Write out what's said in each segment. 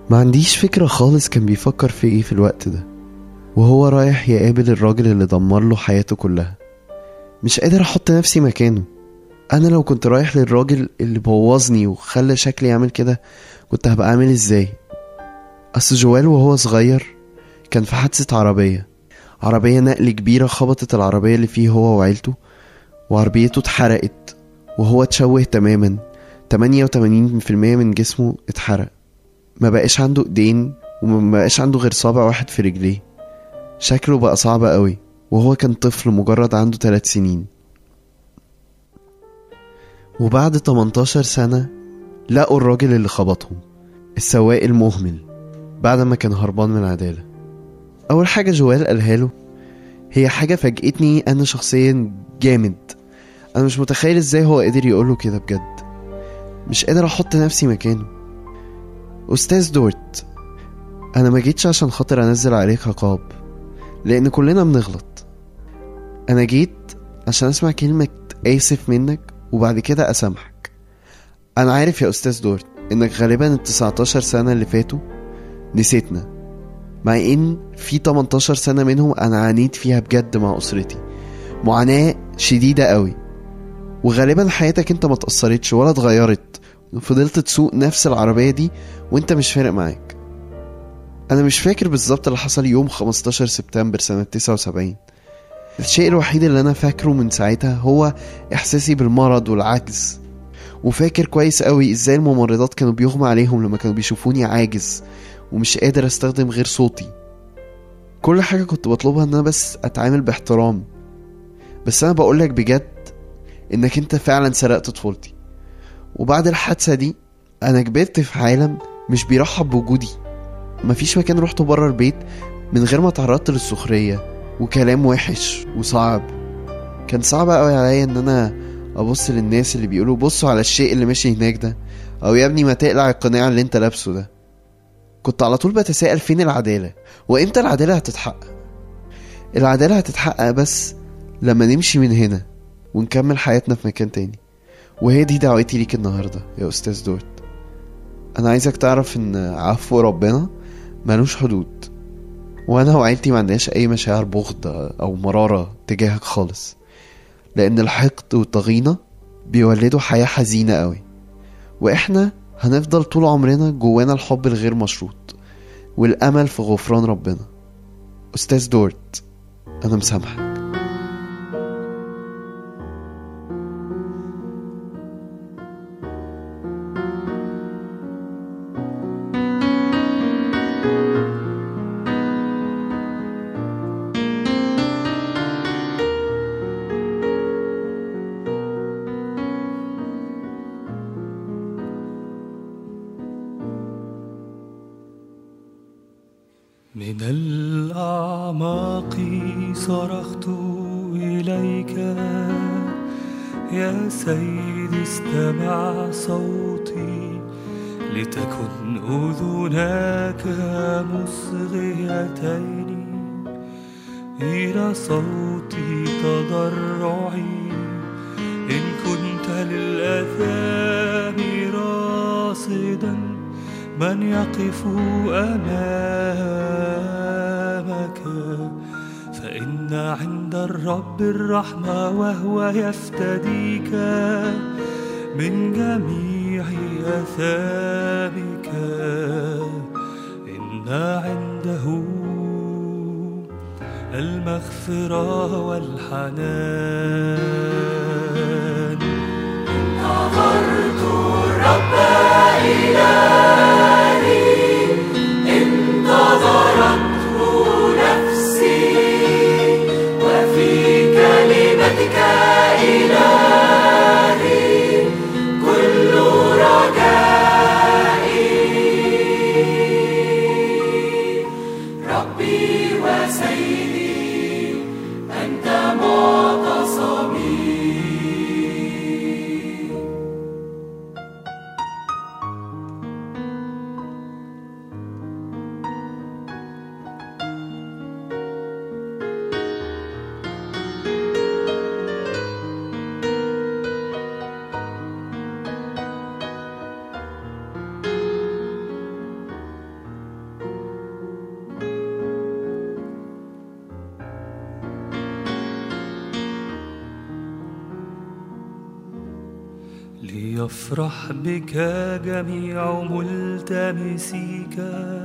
ما عنديش فكرة خالص كان بيفكر في ايه في الوقت ده وهو رايح يقابل الراجل اللي دمر له حياته كلها مش قادر احط نفسي مكانه انا لو كنت رايح للراجل اللي بوظني وخلى شكلي يعمل كده كنت هبقى عامل ازاي اصل جوال وهو صغير كان في حادثة عربية عربية نقل كبيرة خبطت العربية اللي فيه هو وعيلته وعربيته اتحرقت وهو اتشوه تماما 88% من جسمه اتحرق ما بقاش عنده ايدين وما بقاش عنده غير صابع واحد في رجليه شكله بقى صعب قوي وهو كان طفل مجرد عنده 3 سنين وبعد 18 سنة لقوا الراجل اللي خبطهم السواق المهمل بعد ما كان هربان من العدالة أول حاجة جوال قالها له هي حاجة فاجئتني أنا شخصيا جامد أنا مش متخيل إزاي هو قدر يقوله كده بجد مش قادر أحط نفسي مكانه أستاذ دورت أنا ما جيتش عشان خاطر أنزل عليك عقاب لأن كلنا بنغلط أنا جيت عشان أسمع كلمة آسف منك وبعد كده أسامحك أنا عارف يا أستاذ دورت إنك غالبا ال 19 سنة اللي فاتوا نسيتنا مع إن في 18 سنة منهم أنا عانيت فيها بجد مع أسرتي معاناة شديدة قوي وغالبا حياتك انت ما تأثرتش ولا اتغيرت فضلت تسوق نفس العربية دي وانت مش فارق معاك انا مش فاكر بالظبط اللي حصل يوم 15 سبتمبر سنة 79 الشيء الوحيد اللي انا فاكره من ساعتها هو احساسي بالمرض والعجز وفاكر كويس قوي ازاي الممرضات كانوا بيغمى عليهم لما كانوا بيشوفوني عاجز ومش قادر استخدم غير صوتي كل حاجة كنت بطلبها ان انا بس اتعامل باحترام بس انا بقولك بجد انك انت فعلا سرقت طفولتي وبعد الحادثة دي انا كبرت في عالم مش بيرحب بوجودي مفيش مكان روحته بره البيت من غير ما تعرضت للسخرية وكلام وحش وصعب كان صعب قوي عليا ان انا ابص للناس اللي بيقولوا بصوا على الشيء اللي ماشي هناك ده او يا ابني ما تقلع القناع اللي انت لابسه ده كنت على طول بتساءل فين العدالة وامتى العدالة هتتحقق العدالة هتتحقق بس لما نمشي من هنا ونكمل حياتنا في مكان تاني وهي دي دعوتي ليك النهاردة يا أستاذ دورت أنا عايزك تعرف إن عفو ربنا ملوش حدود وأنا وعيلتي ما عندناش أي مشاعر بغض أو مرارة تجاهك خالص لأن الحقد والضغينة بيولدوا حياة حزينة قوي وإحنا هنفضل طول عمرنا جوانا الحب الغير مشروط والأمل في غفران ربنا أستاذ دورت أنا مسامحك من الأعماق صرخت إليك يا سيدي استمع صوتي لتكن أذناك مصغيتين إلى صوتي تضرعي إن كنت للآثام راصدا من يقف أمامك فإن عند الرب الرحمة وهو يفتديك من جميع أثامك إن عنده المغفرة والحنان نظرت الرب إلهي انتظرته نفسي وفي كلمتك إلهي كل رجائي ربي وسيدي أنت معتصمي أنت معتصمي وفي كلمتك إلهي كل رجائي ربي وسيدي أنت معتصمي أنت معتصمي وفي كلمتك إلهي كل رجائي ليفرح بك جميع ملتمسيك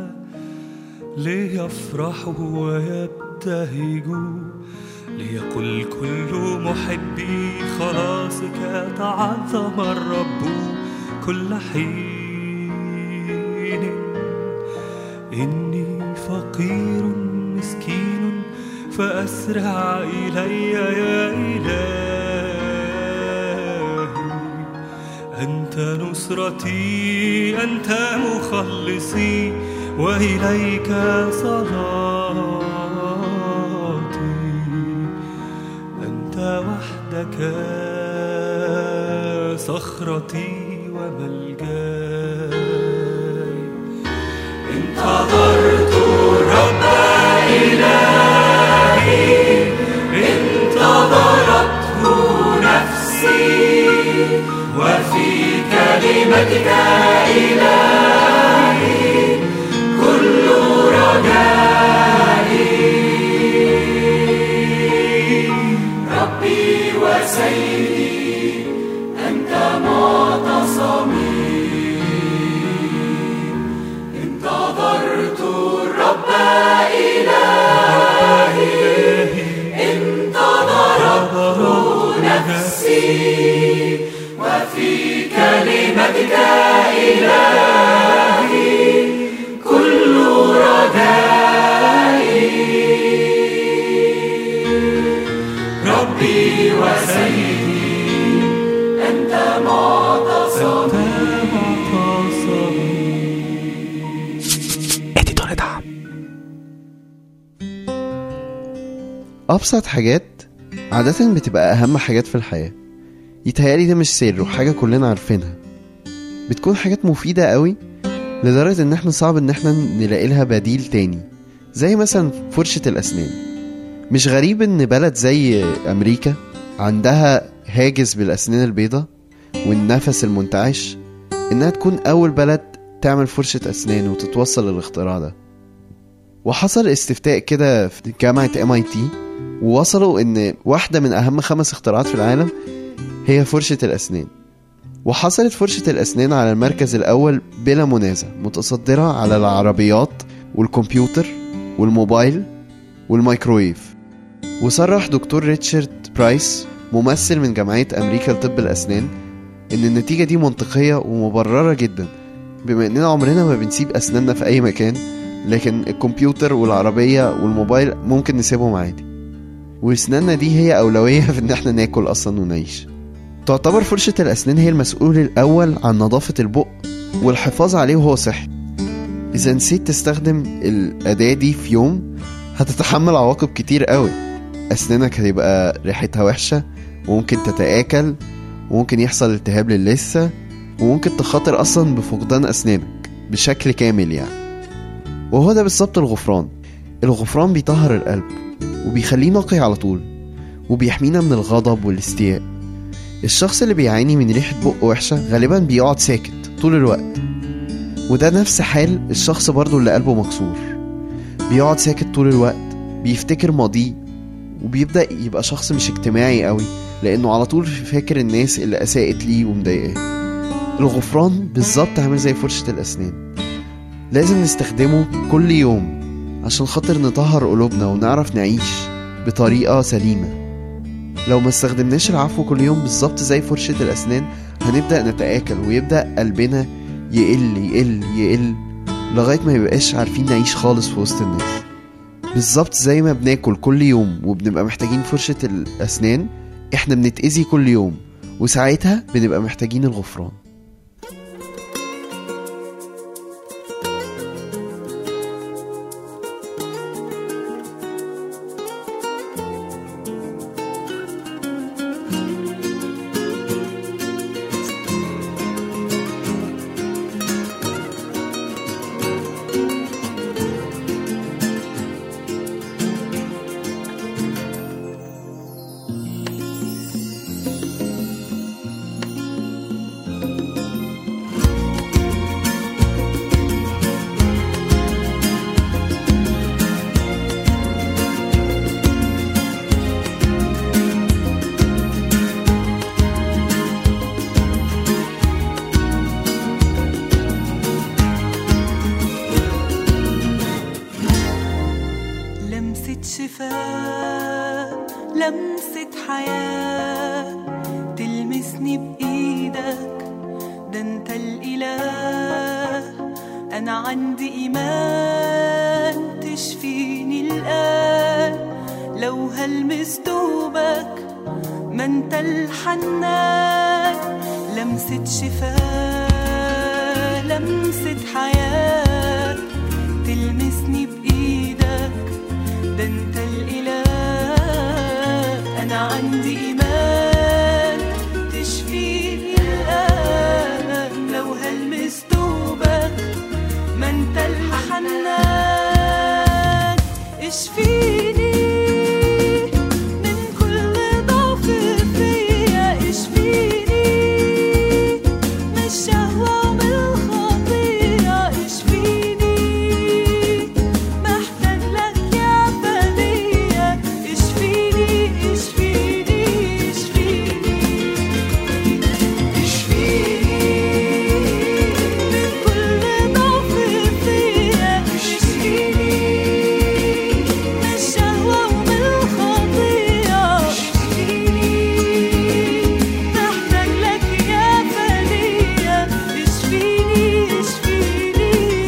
ليفرحوا ويبتهجوا ليقل كل محبي خلاصك تعظم الرب كل حين إني فقير مسكين فأسرع إلي يا إلهي أنت نصرتي أنت مخلصي وإليك صلاتي أنت وحدك صخرتي وملجاي انتظرت الرب إلهي انتظرته نفسي وفي كلمتك إلهي كل رجائي ربي وسيدي أنت معتصمي انتظرت الرب إلهي انتظرت نفسي وفي كلمتك إلهي كل رجائي ربي وسيدي أنت معتصمي أبسط حاجات عادة بتبقى أهم حاجات في الحياة يتهيألي ده مش سر وحاجة كلنا عارفينها بتكون حاجات مفيدة قوي لدرجة إن احنا صعب إن احنا نلاقي لها بديل تاني زي مثلا فرشة الأسنان مش غريب إن بلد زي أمريكا عندها هاجس بالأسنان البيضاء والنفس المنتعش إنها تكون أول بلد تعمل فرشة أسنان وتتوصل للاختراع ده وحصل استفتاء كده في جامعة MIT ووصلوا ان واحدة من اهم خمس اختراعات في العالم هي فرشة الاسنان وحصلت فرشة الاسنان على المركز الاول بلا منازع متصدرة على العربيات والكمبيوتر والموبايل والميكرويف وصرح دكتور ريتشارد برايس ممثل من جمعية امريكا لطب الاسنان ان النتيجة دي منطقية ومبررة جدا بما اننا عمرنا ما بنسيب اسناننا في اي مكان لكن الكمبيوتر والعربية والموبايل ممكن نسيبهم عادي واسناننا دي هي أولوية في إن احنا ناكل أصلا ونعيش تعتبر فرشة الأسنان هي المسؤول الأول عن نظافة البق والحفاظ عليه وهو صحي إذا نسيت تستخدم الأداة دي في يوم هتتحمل عواقب كتير قوي أسنانك هتبقى ريحتها وحشة وممكن تتآكل وممكن يحصل التهاب للثة وممكن تخاطر أصلا بفقدان أسنانك بشكل كامل يعني وهو ده بالظبط الغفران الغفران بيطهر القلب وبيخليه نقي على طول وبيحمينا من الغضب والاستياء الشخص اللي بيعاني من ريحة بق وحشة غالبا بيقعد ساكت طول الوقت وده نفس حال الشخص برضو اللي قلبه مكسور بيقعد ساكت طول الوقت بيفتكر ماضيه وبيبدأ يبقى شخص مش اجتماعي قوي لأنه على طول فاكر الناس اللي أساءت ليه ومضايقاه الغفران بالظبط عامل زي فرشة الأسنان لازم نستخدمه كل يوم عشان خاطر نطهر قلوبنا ونعرف نعيش بطريقة سليمة لو ما استخدمناش العفو كل يوم بالظبط زي فرشة الأسنان هنبدأ نتآكل ويبدأ قلبنا يقل يقل يقل لغاية ما يبقاش عارفين نعيش خالص في وسط الناس بالظبط زي ما بناكل كل يوم وبنبقى محتاجين فرشة الأسنان احنا بنتأذي كل يوم وساعتها بنبقى محتاجين الغفران سلام لمسة حياة تلمسني بإيدك ده انت الإله أنا عندي إيمان تشفيني الآن لو هلمس دوبك ما انت الحنان لمسة شفاء لمسة حياة تلمسني بإيدك ده انت الإله أنا عندي إيمان تشفيني الآن لو هلمس دوبك ما انت الحنان اشفيني من كل ضعف فيا اشفيني من الشهوة ومن الخطية اشفيني محتاج لك يا فدية اشفيني اشفيني اشفيني من كل ضعف فيا اشفيني من الشهوة ومن الخطية اشفيني محتاج لك يا فدية اشفيني اشفيني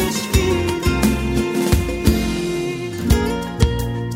اشفيني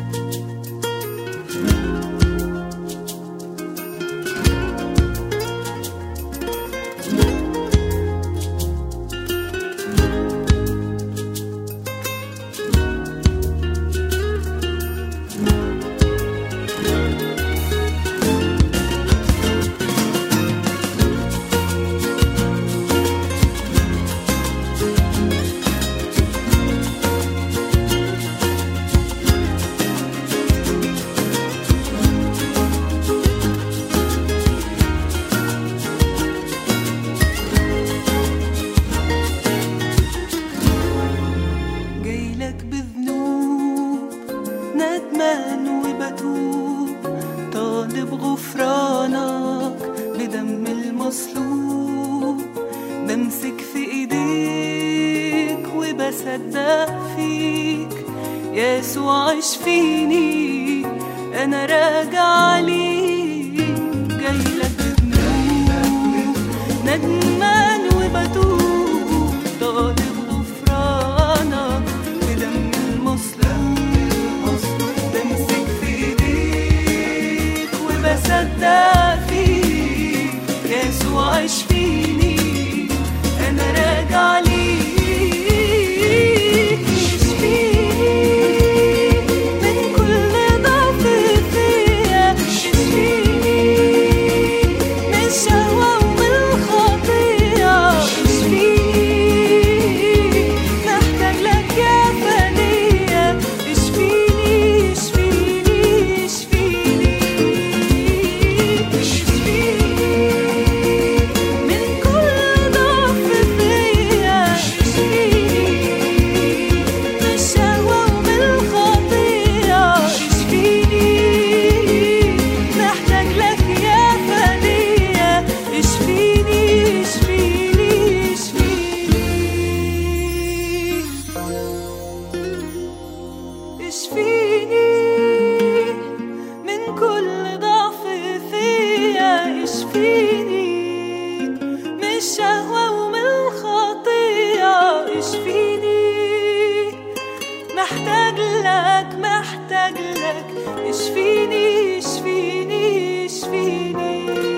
جايلك بذنوب ندمان وبتوب طالب غفرانك بدم المصلوب بمسك في ايديك وبصدق فيك يسوع اشفيني انا راجع ليك جايلك بذنوب ندمان وبتوب طالب غفرانك بدم المصلوب بمسك في ايديك وبصدق فيك يسوع اشفيني انا راجع ليك اشفيني من كل ضعف فيا اشفيني من الشهوة ومن الخطية اشفيني محتاج لك يا فدية اشفيني اشفيني اشفيني اشفيني من كل ضعف فيا اشفيني من الشهوة ومن الخطية اشفيني محتاج لك يا فدية اشفيني اشفيني اشفيني اشفيني من كل ضعف فيا اشفيني من الشهوة ومن الخطية اشفيني محتاج لك محتاج لك اشفيني اشفيني اشفيني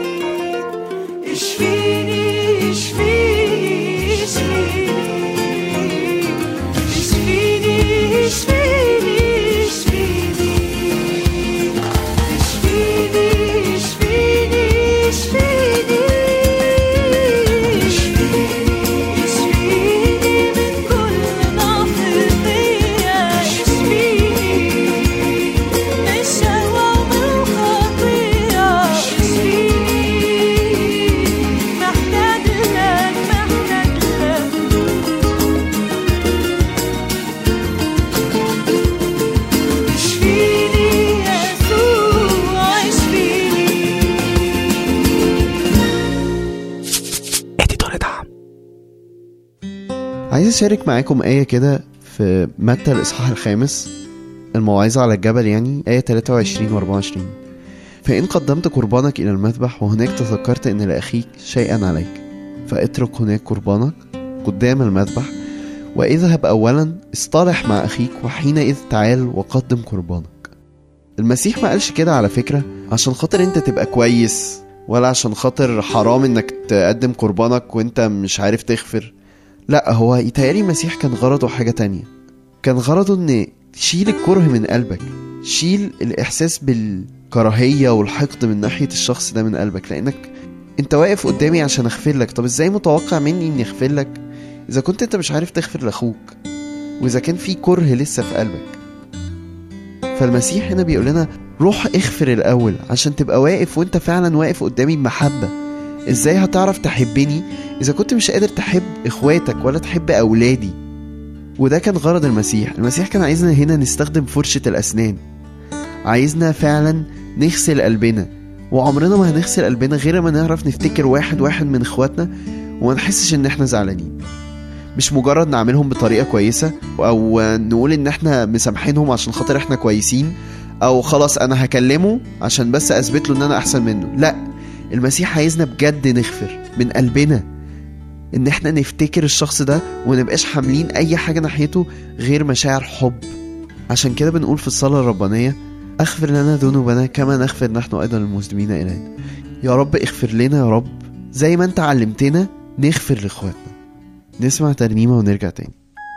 اشفيني اشفيني اشفيني اشفيني اشفيني اشفيني اشفيني اشفيني اشفيني اشفيني من كل ضعف فيا اشفيني من الشهوة ومن الخطية اشفيني محتاج لك محتاج لك اشفيني يسوع اشفيني عايز اشارك معاكم آية كده في متى الإصحاح الخامس الموعظة على الجبل يعني آية 23 و 24 فإن قدمت قربانك إلى المذبح وهناك تذكرت أن لأخيك شيئا عليك فاترك هناك قربانك قدام المذبح واذهب أولا اصطلح مع أخيك وحينئذ تعال وقدم قربانك المسيح ما قالش كده على فكرة عشان خاطر انت تبقى كويس ولا عشان خاطر حرام انك تقدم قربانك وانت مش عارف تغفر لا هو يتهيألي المسيح كان غرضه حاجة تانية كان غرضه ان تشيل الكره من قلبك شيل الإحساس بالكراهية والحقد من ناحية الشخص ده من قلبك لأنك انت واقف قدامي عشان اغفر لك طب ازاي متوقع مني اني اغفر لك اذا كنت انت مش عارف تغفر لاخوك واذا كان في كره لسه في قلبك فالمسيح هنا بيقول لنا روح اغفر الاول عشان تبقى واقف وانت فعلا واقف قدامي بمحبه ازاي هتعرف تحبني اذا كنت مش قادر تحب اخواتك ولا تحب اولادي وده كان غرض المسيح المسيح كان عايزنا هنا نستخدم فرشة الأسنان عايزنا فعلا نغسل قلبنا وعمرنا ما هنغسل قلبنا غير ما نعرف نفتكر واحد واحد من اخواتنا وما نحسش ان احنا زعلانين مش مجرد نعملهم بطريقة كويسة او نقول ان احنا مسامحينهم عشان خاطر احنا كويسين او خلاص انا هكلمه عشان بس اثبت له ان انا احسن منه لا المسيح عايزنا بجد نغفر من قلبنا ان احنا نفتكر الشخص ده ونبقاش حاملين اي حاجة ناحيته غير مشاعر حب عشان كده بنقول في الصلاة الربانية اغفر لنا ذنوبنا كما نغفر نحن ايضا المذنبين الينا يا رب اغفر لنا يا رب زي ما انت علمتنا نغفر لاخواتنا نسمع ترنيمة ونرجع تاني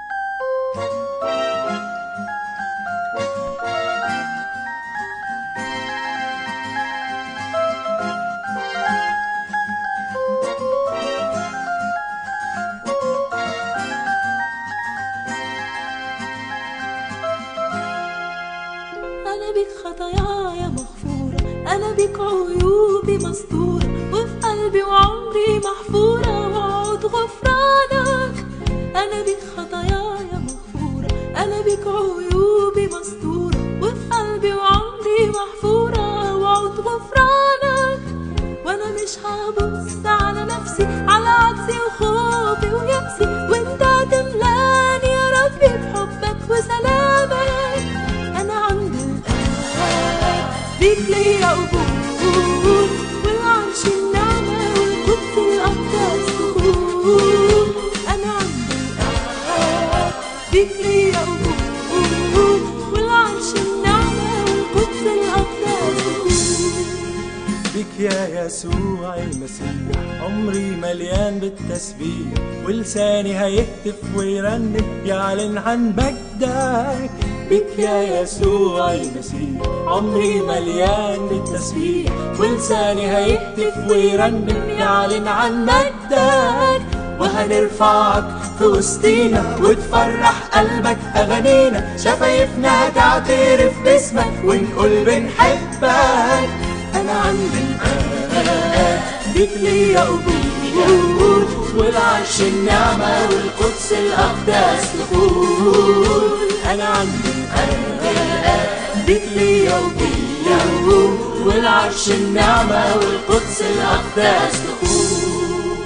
أنا بك خطاياي مغفورة أنا بك عيوبي مستورة وفي قلبي وعمري محفورة وعود غفرانك أنا بك خطاياي مغفورة أنا بك عيوبي مستورة وفي قلبي وعمري محفورة وعود غفرانك وأنا مش هبص على نفسي على عجزي وخوفي ويأسي وأنت هتملاني يا ربي بحبك وسلامك أنا عند الآب بيك ليا قبول والعرش النعمة والقدس الأقدس دخول أنا عند الآب بيك ليا قبول والعرش النعمة والقدس الأقدس دخول بك يا يسوع المسيح عمري مليان بالتسبيح ولساني هيهتف ويرنم يعلن عن مجدك بك يا يسوع المسيح عمري مليان بالتسبيح ولساني هيهتف ويرنم يعلن عن مجدك وهنرفعك في وسطينا وتفرح قلبك أغانينا شفايفنا هتعترف باسمك ونقول بنحبك أنا عند الآب بك ليا قبول والعرش النعمة والقدس الأقدس دخول أنا عند الآب بك ليا قبول والعرش النعمة والقدس الأقدس دخول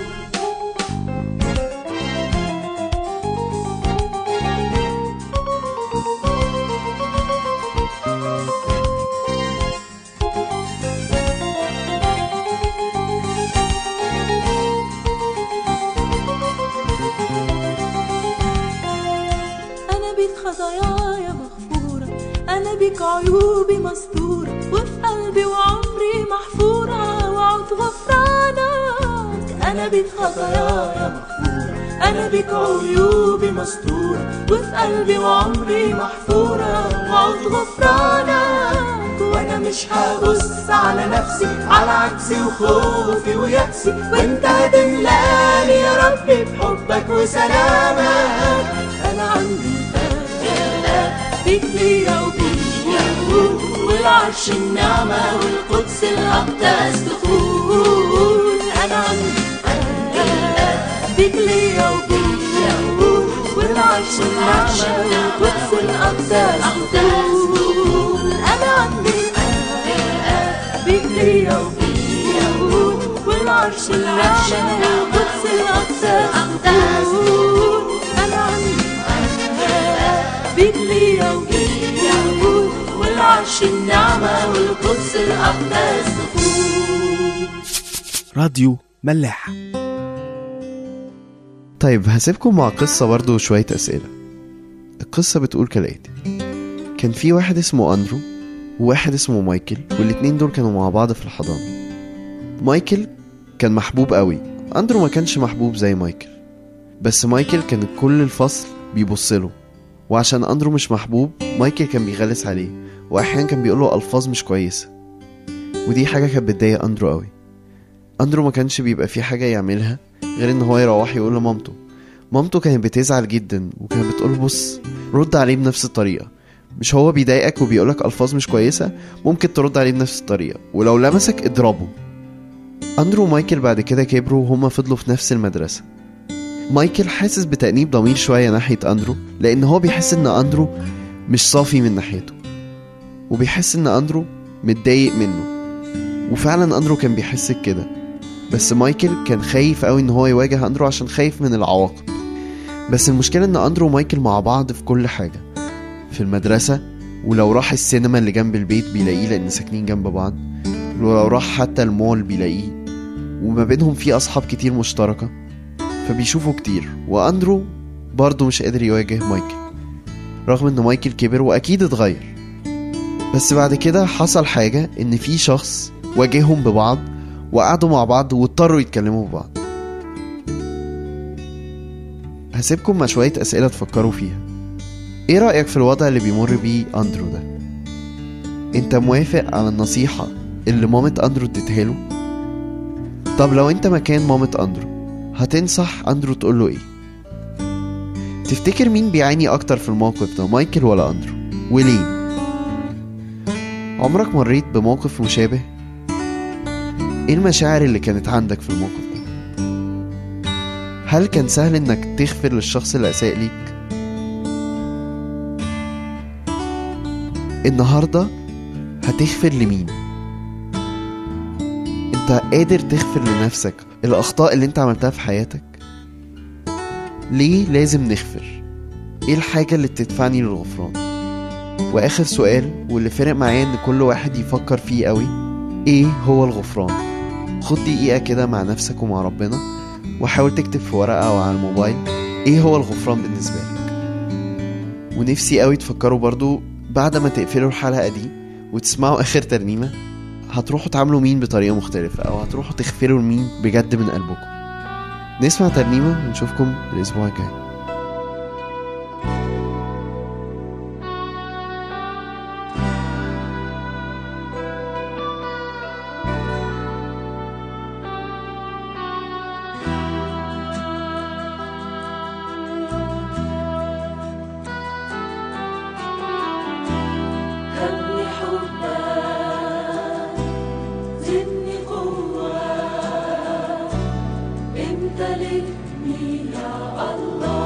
أنا بك خطاياي مغفورة أنا بك عيوبي مستورة وفي قلبي وعمري محفورة وعود غفرانك أنا بك خطاياي مغفورة أنا بك عيوبي مستورة وفي قلبي وعمري محفورة وعود غفرانك وانا مش هبص على نفسي على عجزي وخوفي ويأسي وانت هتملاني يا ربي بحبك وسلامك أنا عندي الآب بك ليا وبيا والعرش النعمة والقدس الأقدس دخول أنا عندي الآب بك ليا وبيا والعرش النعمة والقدس الأقدس دخول أنا عندي الآب بك ليا وبيا والعرش النعمة والقدس الأقدس دخول أنا عندي بيك ليا وبيا الأقداس تفوت راديو ملاح طيب هسيبكم مع قصة برضو وشوية أسئلة القصة بتقول كالآتي كان في واحد اسمه أندرو وواحد اسمه مايكل والاتنين دول كانوا مع بعض في الحضانة مايكل كان محبوب قوي أندرو ما كانش محبوب زي مايكل بس مايكل كان كل الفصل بيبصله وعشان أندرو مش محبوب مايكل كان بيغلس عليه وأحيانا كان بيقوله ألفاظ مش كويسة ودي حاجة كانت بتضايق أندرو قوي أندرو ما كانش بيبقى فيه حاجة يعملها غير ان هو يروح يقول لمامته مامته كانت بتزعل جدا وكانت بتقول بص رد عليه بنفس الطريقه مش هو بيضايقك وبيقولك الفاظ مش كويسه ممكن ترد عليه بنفس الطريقه ولو لمسك اضربه اندرو ومايكل بعد كده كبروا وهما فضلوا في نفس المدرسه مايكل حاسس بتأنيب ضمير شويه ناحيه اندرو لان هو بيحس ان اندرو مش صافي من ناحيته وبيحس ان اندرو متضايق منه وفعلا اندرو كان بيحس بكده بس مايكل كان خايف قوي ان هو يواجه اندرو عشان خايف من العواقب بس المشكلة ان اندرو ومايكل مع بعض في كل حاجة في المدرسة ولو راح السينما اللي جنب البيت بيلاقيه لان ساكنين جنب بعض ولو راح حتى المول بيلاقيه وما بينهم في اصحاب كتير مشتركة فبيشوفوا كتير واندرو برضه مش قادر يواجه مايكل رغم ان مايكل كبر واكيد اتغير بس بعد كده حصل حاجة ان في شخص واجههم ببعض وقعدوا مع بعض واضطروا يتكلموا ببعض هسيبكم مع شوية أسئلة تفكروا فيها ايه رأيك في الوضع اللي بيمر بيه أندرو ده انت موافق على النصيحة اللي مامة أندرو اديتها له طب لو انت مكان مامة أندرو هتنصح أندرو تقوله ايه تفتكر مين بيعاني أكتر في الموقف ده مايكل ولا أندرو وليه عمرك مريت بموقف مشابه ايه المشاعر اللي كانت عندك في الموقف ده هل كان سهل انك تغفر للشخص اللي اساء ليك النهارده هتغفر لمين انت قادر تغفر لنفسك الاخطاء اللي انت عملتها في حياتك ليه لازم نغفر ايه الحاجه اللي بتدفعني للغفران واخر سؤال واللي فرق معايا ان كل واحد يفكر فيه قوي ايه هو الغفران خد دقيقة كده مع نفسك ومع ربنا وحاول تكتب في ورقة أو على الموبايل إيه هو الغفران بالنسبة لك ونفسي قوي تفكروا برضو بعد ما تقفلوا الحلقة دي وتسمعوا آخر ترنيمة هتروحوا تعاملوا مين بطريقة مختلفة أو هتروحوا تغفروا لمين بجد من قلبكم نسمع ترنيمة ونشوفكم الأسبوع الجاي هبني حبك زدني قوة امتلكني يا الله